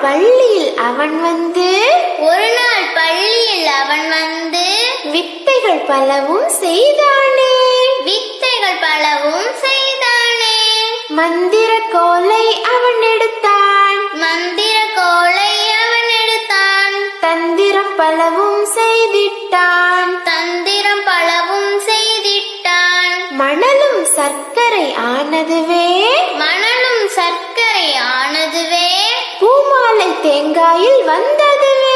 பள்ளியில் அவன் வந்து ஒரு நாள் பள்ளியில் அவன் வந்து வித்தைகள் பலவும் செய்தானே வித்தைகள் பலவும் செய்தானே மந்திர கோலை அவன் எடுத்தான் மந்திர கோலை அவன் எடுத்தான் தந்திரம் பலவும் செய்திட்டான் தந்திரம் பலவும் செய்திட்டான் மணலும் சர்க்கரை ஆனதுவே மணலும் சர்க்கரை ஆனதுவே பூமாலை தேங்காயில் வந்ததுவே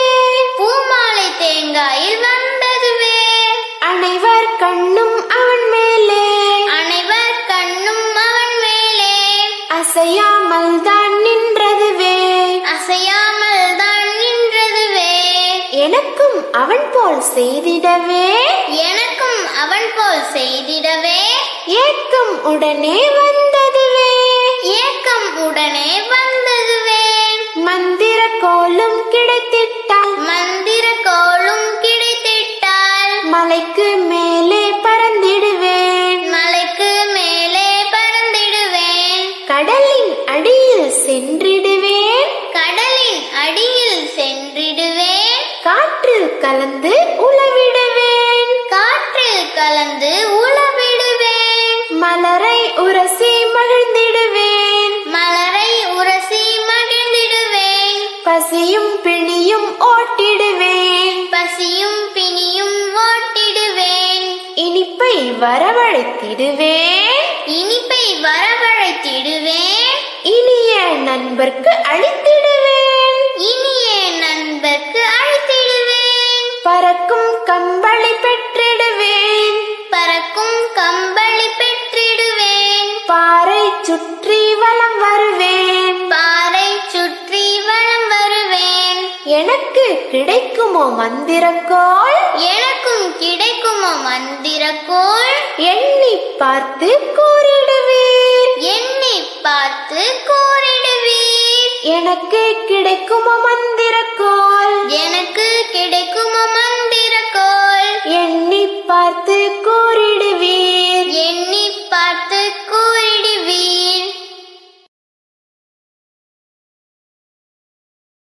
பூமாலை தேங்காயில் வந்ததுவே அனைவர் கண்ணும் அவன் மேலே அனைவர் கண்ணும் அவன் மேலே அசையாமல் தான் நின்றதுவே அசையாமல் தான் நின்றதுவே எனக்கும் அவன் போல் செய்திடவே எனக்கும் அவன் போல் செய்திடவே ஏக்கம் உடனே வந்ததுவே ஏக்கம் உடனே வந்ததுவே மந்திர கோலும் கிடைத்திட்டால் மந்திர கோலும் கிடைத்திட்டால் மலைக்கு மேலே பறந்திடுவேன் மலைக்கு மேலே பறந்திடுவேன் கடலின் அடியில் சென்றிடுவேன் கடலின் அடியில் சென்றிடுவேன் காற்றில் கலந்து உலவிடுவேன் காற்றில் கலந்து உலவிடுவேன் மலரை உரசி மகிழ்ந்திடுவேன் மலரை உரசி மகிழ்ந்திடுவேன் பசியும் பிணியும் ஓட்டிடுவேன் பசியும் பிணியும் ஓட்டிடுவேன் இனிப்பை வரவழைத்திடுவேன் இனிப்பை வரவழைத்திடுவேன் இனிய நண்பர்க்கு அளித்திடுவேன் இனிய நண்பர்க்கு அழைத்திடுவேன் பறக்கும் கம்பளி பெற்றிடுவேன் பறக்கும் கம்பளி பெற்றிடுவேன் பாறை சுற்றி வலம் வருவேன் பாறை சுற்றி வலம் வருவேன் எனக்கு கிடைக்குமோ மந்திரக்கோள் எனக்கும் கிடைக்குமோ மந்திரக்கோள் எண்ணி பார்த்து கூறிடுவீர் எண்ணி பார்த்து கூறிடுவீர் எனக்கு கிடைக்குமோ மந்திரக்கோள் எனக்கு கிடைக்கும்